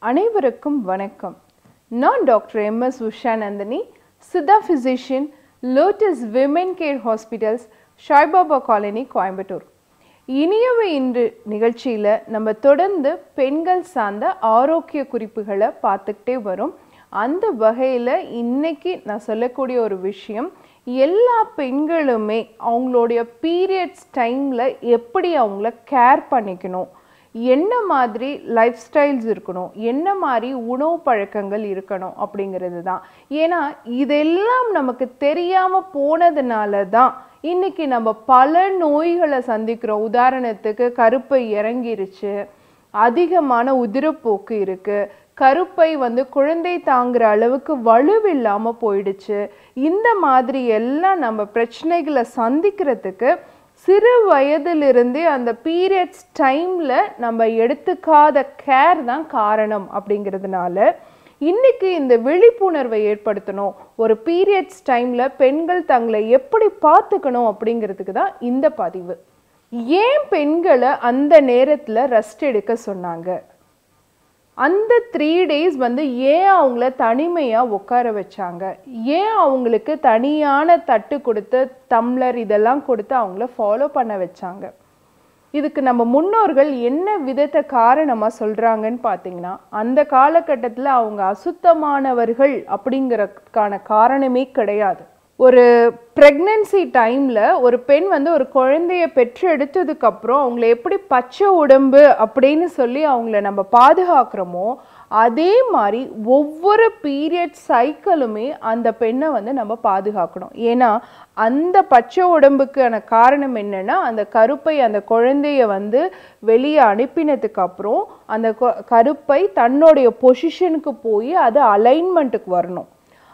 அனைவருக்கும் வணக்கம் நான் doctor M S Usha Nandini Siddha physician lotus women care hospitals Saibaba colony Coimbatore இனியவை இன்று நிகழ்ச்சியில் நம்ம தொடர்ந்து பெண்கள் சார்ந்த ஆரோக்கிய குறிப்புகளை பார்த்துக்கிட்டே வரோம் அந்த வகையில் இன்னைக்கு நான் சொல்லக்கூடிய ஒரு விஷயம் எல்லா பெண்களுமே அவங்களுடைய பீரியட்ஸ் டைமில் எப்படி அவங்கள கேர் பண்ணிக்கணும் என்ன மாதிரி லைஃப் ஸ்டைல்ஸ் இருக்கணும் என்ன மாதிரி உணவு பழக்கங்கள் இருக்கணும் அப்படிங்கிறது தான் ஏன்னா இதெல்லாம் நமக்கு தெரியாமல் போனதுனால தான் இன்னைக்கு நம்ம பல நோய்களை சந்திக்கிறோம் உதாரணத்துக்கு கருப்பை இறங்கிருச்சு அதிகமான உதிரப்போக்கு இருக்கு கருப்பை வந்து குழந்தை தாங்குற அளவுக்கு வலுவில்லாம போயிடுச்சு இந்த மாதிரி எல்லாம் நம்ம பிரச்சனைகளை சந்திக்கிறதுக்கு சிறு வயதிலிருந்தே அந்த பீரியட்ஸ் டைம்ல நம்ம எடுத்துக்காத கேர் தான் காரணம் அப்படிங்கிறதுனால இன்னைக்கு இந்த விழிப்புணர்வை ஏற்படுத்தணும் ஒரு பீரியட்ஸ் டைம்ல பெண்கள் தங்களை எப்படி பார்த்துக்கணும் அப்படிங்கிறதுக்கு தான் இந்த பதிவு ஏன் பெண்களை அந்த நேரத்துல ரெஸ்ட் எடுக்க சொன்னாங்க அந்த த்ரீ டேஸ் வந்து ஏன் அவங்கள தனிமையாக உட்கார வச்சாங்க ஏன் அவங்களுக்கு தனியான தட்டு கொடுத்து டம்ளர் இதெல்லாம் கொடுத்து அவங்கள ஃபாலோ பண்ண வச்சாங்க இதுக்கு நம்ம முன்னோர்கள் என்ன விதத்தை காரணமாக சொல்கிறாங்கன்னு பார்த்தீங்கன்னா அந்த காலகட்டத்தில் அவங்க அசுத்தமானவர்கள் அப்படிங்கிறதுக்கான காரணமே கிடையாது ஒரு ப்ரெக்னென்சி டைமில் ஒரு பெண் வந்து ஒரு குழந்தைய பெற்று எடுத்ததுக்கப்புறம் அவங்கள எப்படி பச்சை உடம்பு அப்படின்னு சொல்லி அவங்கள நம்ம பாதுகாக்கிறோமோ அதே மாதிரி ஒவ்வொரு பீரியட் சைக்கிளுமே அந்த பெண்ணை வந்து நம்ம பாதுகாக்கணும் ஏன்னா அந்த பச்சை உடம்புக்கான காரணம் என்னன்னா அந்த கருப்பை அந்த குழந்தைய வந்து வெளியே அனுப்பினதுக்கு அப்புறம் அந்த கொ- கருப்பை தன்னுடைய பொசிஷனுக்கு போய் அது அலைன்மெண்ட்டுக்கு வரணும்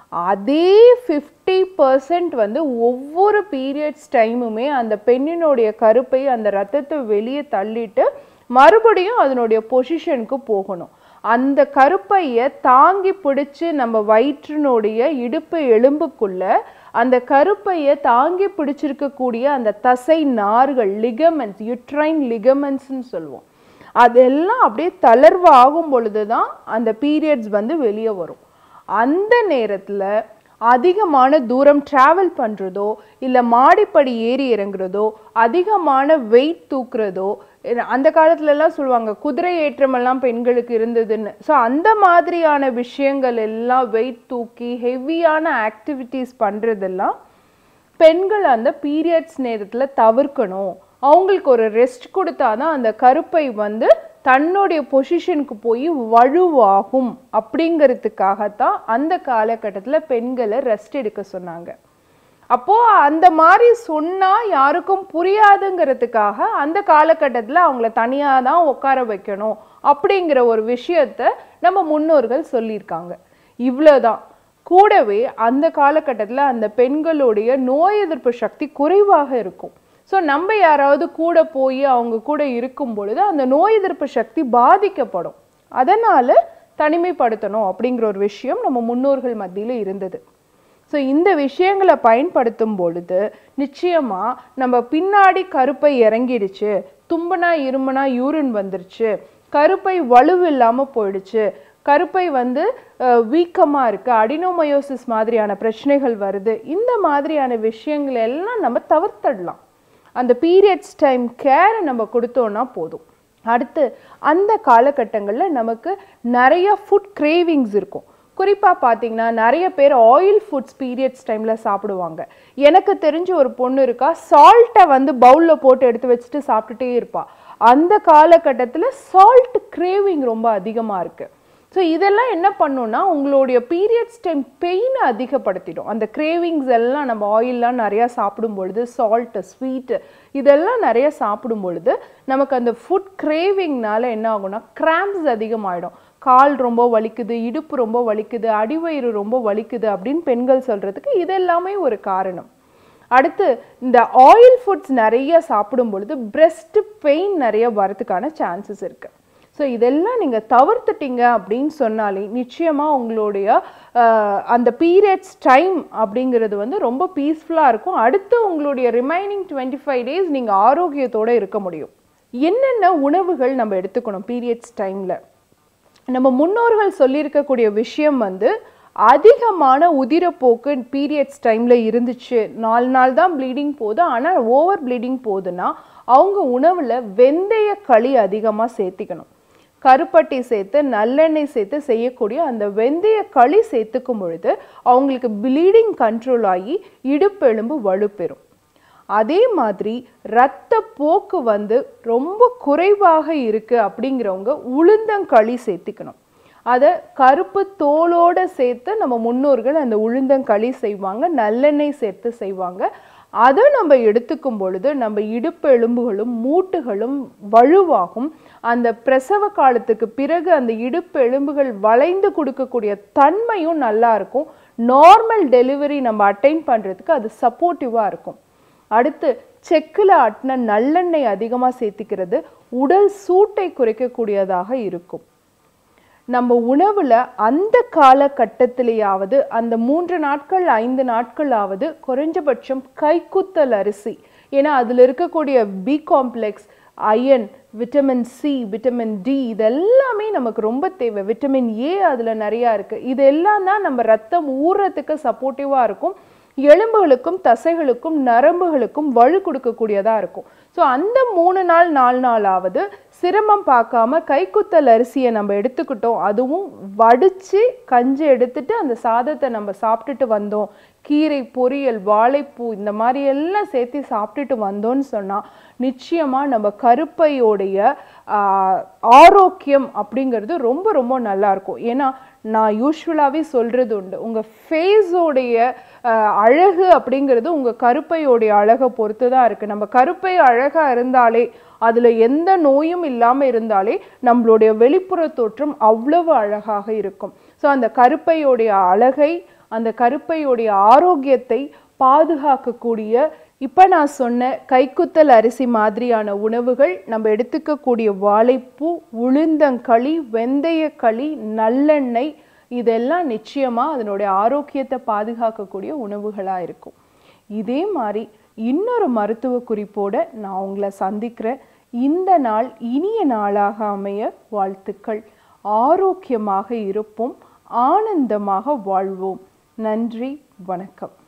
அதே ஃபிஃப்டி பர்சன்ட் வந்து ஒவ்வொரு பீரியட்ஸ் டைமுமே அந்த பெண்ணினுடைய கருப்பை அந்த ரத்தத்தை வெளியே தள்ளிட்டு மறுபடியும் அதனுடைய பொசிஷனுக்கு போகணும் அந்த கருப்பையை தாங்கி பிடிச்சு நம்ம வயிற்றினுடைய இடுப்பு எலும்புக்குள்ள அந்த கருப்பையை தாங்கி பிடிச்சிருக்கக்கூடிய அந்த தசை நார்கள் லிகமெண்ட்ஸ் யுட்ரைன் லிகமெண்ட்ஸ்னு சொல்லுவோம் அதெல்லாம் அப்படியே தளர்வு ஆகும் பொழுது தான் அந்த பீரியட்ஸ் வந்து வெளியே வரும் அந்த நேரத்தில் அதிகமான தூரம் டிராவல் பண்ணுறதோ இல்லை மாடிப்படி ஏறி இறங்குறதோ அதிகமான வெயிட் தூக்குறதோ இது- அந்த காலத்துலலாம் சொல்லுவாங்க குதிரை ஏற்றமெல்லாம் பெண்களுக்கு இருந்ததுன்னு ஸோ அந்த மாதிரியான விஷயங்கள் எல்லாம் வெயிட் தூக்கி ஹெவியான ஆக்டிவிட்டீஸ் பண்ணுறதெல்லாம் பெண்கள் அந்த பீரியட்ஸ் நேரத்தில் தவிர்க்கணும் அவங்களுக்கு ஒரு ரெஸ்ட் கொடுத்தாதான் அந்த கருப்பை வந்து தன்னுடைய பொசிஷனுக்கு போய் வலுவாகும் அப்படிங்கிறதுக்காகத்தான் அந்த காலகட்டத்தில் பெண்களை ரெஸ்ட் எடுக்க சொன்னாங்க அப்போ அந்த மாதிரி சொன்னா யாருக்கும் புரியாதுங்கிறதுக்காக அந்த காலகட்டத்தில் அவங்கள தனியாக தான் உட்கார வைக்கணும் அப்படிங்கிற ஒரு விஷயத்த நம்ம முன்னோர்கள் சொல்லியிருக்காங்க இவ்வளோதான் கூடவே அந்த காலகட்டத்தில் அந்த பெண்களுடைய நோய் எதிர்ப்பு சக்தி குறைவாக இருக்கும் ஸோ நம்ம யாராவது கூட போய் அவங்க கூட இருக்கும் பொழுது அந்த நோய் எதிர்ப்பு சக்தி பாதிக்கப்படும் அதனால தனிமைப்படுத்தணும் அப்படிங்கிற ஒரு விஷயம் நம்ம முன்னோர்கள் மத்தியில் இருந்தது ஸோ இந்த விஷயங்களை பயன்படுத்தும் பொழுது நிச்சயமா நம்ம பின்னாடி கருப்பை இறங்கிடுச்சு தும்பனா இரும்புனா யூரின் வந்துருச்சு கருப்பை வலுவில்லாம போயிடுச்சு கருப்பை வந்து வீக்கமாக இருக்குது அடினோமயோசிஸ் மாதிரியான பிரச்சனைகள் வருது இந்த மாதிரியான விஷயங்கள் எல்லாம் நம்ம தவிர்த்திடலாம் அந்த பீரியட்ஸ் டைம் கேரை நம்ம கொடுத்தோன்னா போதும் அடுத்து அந்த காலகட்டங்களில் நமக்கு நிறைய ஃபுட் கிரேவிங்ஸ் இருக்கும் குறிப்பாக பார்த்தீங்கன்னா நிறைய பேர் ஆயில் ஃபுட்ஸ் பீரியட்ஸ் டைமில் சாப்பிடுவாங்க எனக்கு தெரிஞ்ச ஒரு பொண்ணு இருக்கா சால்ட்டை வந்து பவுலில் போட்டு எடுத்து வச்சுட்டு சாப்பிட்டுட்டே இருப்பா அந்த காலகட்டத்தில் சால்ட் கிரேவிங் ரொம்ப அதிகமாக இருக்குது ஸோ இதெல்லாம் என்ன பண்ணுன்னா உங்களுடைய பீரியட்ஸ் டைம் பெயினை அதிகப்படுத்திடும் அந்த கிரேவிங்ஸ் எல்லாம் நம்ம ஆயிலெலாம் நிறையா சாப்பிடும் பொழுது சால்ட்டு ஸ்வீட்டு இதெல்லாம் நிறைய சாப்பிடும் பொழுது நமக்கு அந்த ஃபுட் கிரேவிங்னால என்ன ஆகும்னா கிராம்ப்ஸ் அதிகமாயிடும் கால் ரொம்ப வலிக்குது இடுப்பு ரொம்ப வலிக்குது அடிவயிறு ரொம்ப வலிக்குது அப்படின்னு பெண்கள் சொல்கிறதுக்கு இது எல்லாமே ஒரு காரணம் அடுத்து இந்த ஆயில் ஃபுட்ஸ் நிறைய சாப்பிடும் பொழுது breast பெயின் நிறைய வரதுக்கான சான்சஸ் இருக்குது ஸோ இதெல்லாம் நீங்கள் தவிர்த்துட்டீங்க அப்படின்னு சொன்னாலே நிச்சயமாக உங்களுடைய அஹ், அந்த பீரியட்ஸ் டைம் அப்படிங்கிறது வந்து ரொம்ப பீஸ்ஃபுல்லாக இருக்கும் அடுத்து உங்களுடைய ரிமைனிங் டுவெண்ட்டி ஃபைவ் டேஸ் நீங்கள் ஆரோக்கியத்தோடு இருக்க முடியும் என்னென்ன உணவுகள் நம்ம எடுத்துக்கணும் பீரியட்ஸ் டைமில் நம்ம முன்னோர்கள் சொல்லியிருக்கக்கூடிய விஷயம் வந்து அதிகமான உதிரப்போக்கு பீரியட்ஸ் டைமில் இருந்துச்சு நாலு நாள் தான் ப்ளீடிங் போகுது ஆனால் ஓவர் ப்ளீடிங் போகுதுன்னா அவங்க உணவில் வெந்தய களி அதிகமாக சேர்த்திக்கணும் கருப்பட்டி சேர்த்து நல்லெண்ணெய் சேர்த்து செய்யக்கூடிய அந்த வெந்தய களி சேர்த்துக்கும் பொழுது அவங்களுக்கு ப்ளீடிங் கண்ட்ரோல் ஆகி இடுப்பெலும்பு வலுப்பெறும் அதே மாதிரி இரத்த போக்கு வந்து ரொம்ப குறைவாக இருக்கு அப்படிங்கிறவங்க உளுந்தங்களி சேர்த்துக்கணும் அதை கருப்பு தோலோட சேர்த்து நம்ம முன்னோர்கள் அந்த உளுந்தங்களி செய்வாங்க நல்லெண்ணெய் சேர்த்து செய்வாங்க அதை நம்ம எடுத்துக்கும் பொழுது நம்ம இடுப்பு எலும்புகளும் மூட்டுகளும் வலுவாகும் அந்த பிரசவ காலத்துக்கு பிறகு அந்த இடுப்பு எலும்புகள் வளைந்து கொடுக்கக்கூடிய தன்மையும் நல்லா இருக்கும் நார்மல் டெலிவரி நம்ம அட்டைன் பண்ணுறதுக்கு அது சப்போர்ட்டிவாக இருக்கும் அடுத்து செக்கில் ஆட்டின நல்லெண்ணெய் அதிகமாக சேர்த்திக்கிறது உடல் சூட்டை குறைக்கக்கூடியதாக இருக்கும் நம்ம உணவுல அந்த காலகட்டத்திலேயாவது அந்த மூன்று நாட்கள் ஐந்து நாட்களாவது குறைஞ்சபட்சம் கைக்குத்தல் அரிசி ஏன்னா அதில் இருக்கக்கூடிய B complex iron vitamin C vitamin D இதெல்லாமே நமக்கு ரொம்ப தேவை விட்டமின் ஏ அதில் நிறையா இருக்குது இது எல்லாம் தான் நம்ம ரத்தம் ஊறுறதுக்கு சப்போர்ட்டிவாக இருக்கும் எலும்புகளுக்கும் தசைகளுக்கும் நரம்புகளுக்கும் வலு கொடுக்கக்கூடியதாக இருக்கும் ஸோ அந்த மூணு நாள் நாலு நாளாவது சிரமம் பார்க்காம கைக்குத்தல் அரிசியை நம்ம எடுத்துக்கிட்டோம் அதுவும் வடித்து கஞ்சி எடுத்துட்டு அந்த சாதத்தை நம்ம சாப்பிட்டுட்டு வந்தோம் கீரை பொரியல் வாழைப்பூ இந்த மாதிரி எல்லாம் சேர்த்து சாப்பிட்டுட்டு வந்தோம்னு சொன்னால் நிச்சயமாக நம்ம கருப்பையோடைய ஆஹ், ஆரோக்கியம் அப்படிங்கிறது ரொம்ப ரொம்ப நல்லா இருக்கும் ஏன்னா நான் யூஸ்வலாகவே சொல்கிறது உண்டு உங்கள் ஃபேஸோடைய அழகு அப்படிங்கிறது உங்கள் கருப்பையோடைய அழகை பொறுத்து தான் இருக்குது நம்ம கருப்பை அழகாக இருந்தாலே அதில் எந்த நோயும் இல்லாமல் இருந்தாலே நம்மளுடைய வெளிப்புற தோற்றம் அவ்வளவு அழகாக இருக்கும் ஸோ அந்த கருப்பையோடைய அழகை அந்த கருப்பையோடைய ஆரோக்கியத்தை பாதுகாக்கக்கூடிய இப்போ நான் சொன்ன கைக்குத்தல் அரிசி மாதிரியான உணவுகள் நம்ம எடுத்துக்கக்கூடிய வாழைப்பூ உளுந்தங்களி வெந்தயக்களி நல்லெண்ணெய் இதெல்லாம் நிச்சயமாக அதனுடைய ஆரோக்கியத்தை பாதுகாக்கக்கூடிய உணவுகளாக இருக்கும் இதே மாதிரி இன்னொரு மருத்துவ குறிப்போட நான் உங்களை சந்திக்கிறேன் இந்த நாள் இனிய நாளாக அமைய வாழ்த்துக்கள் ஆரோக்கியமாக இருப்போம் ஆனந்தமாக வாழ்வோம் நன்றி வணக்கம்